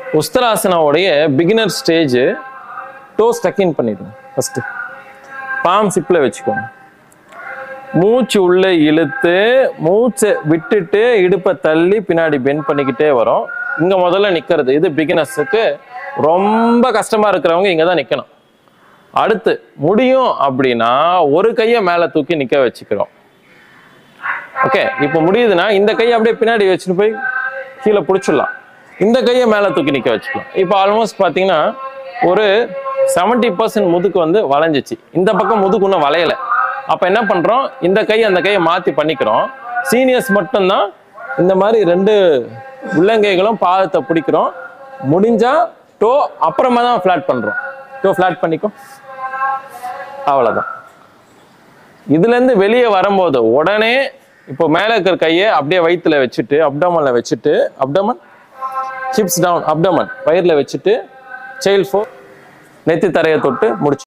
உஸ்தராசனாவுடைய beginner stage toe ஸ்டக்கின் பண்ணிடுங்க first bomb சிப்பில் வச்சுக்கோங்க மூச்சு உள்ளே இழுத்து மூச்சை விட்டுட்டு இடுப்பை தள்ளி பின்னாடி பெண்ட் பண்ணிக்கிட்டே வரோம் இங்க முதல்ல நிக்கிறது இது பிகினர்ஸுக்கு ரொம்ப கஷ்டமா இருக்கிறவங்க இங்க தான் நிக்கணும் அடுத்து முடியும் அப்படின்னா ஒரு கையை மேலே தூக்கி நிக்க வச்சுக்கிறோம் ஓகே இப்போ முடியுதுன்னா இந்த கையை அப்படியே பின்னாடி வச்சுட்டு போய் கீழே பிடிச்சிடலாம் இந்த கையை மேலே தூக்கி நிக்க வச்சுக்கலாம் இப்போ ஆல்மோஸ்ட் பார்த்தீங்கன்னா ஒரு செவன்ட்டி பர்சன்ட் முதுக்கு வந்து வளைஞ்சிச்சு இந்த பக்கம் முதுகு இன்னும் வளையல அப்போ என்ன பண்றோம் இந்த கை அந்த கையை மாற்றி பண்ணிக்கிறோம் சீனியர்ஸ் மட்டும்தான் இந்த மாதிரி ரெண்டு உள்ளங்கைகளும் பாதத்தை பிடிக்கிறோம் முடிஞ்சா டோ அப்புறமா தான் ஃப்ளாட் பண்றோம் டோ ஃப்ளாட் பண்ணிக்கோ அவ்வளவுதான் இதுல இருந்து வெளியே வரும்போது உடனே இப்போ மேல இருக்கிற கையை அப்படியே வயித்துல வச்சுட்டு அப்டமன்ல வச்சுட்டு அப்டமன் ஹிப்ஸ் டவுன் அப்டமன் வயிறுல வச்சுட்டு செயல் ஃபோர் நெத்தி தரையை தொட்டு முடிச்சு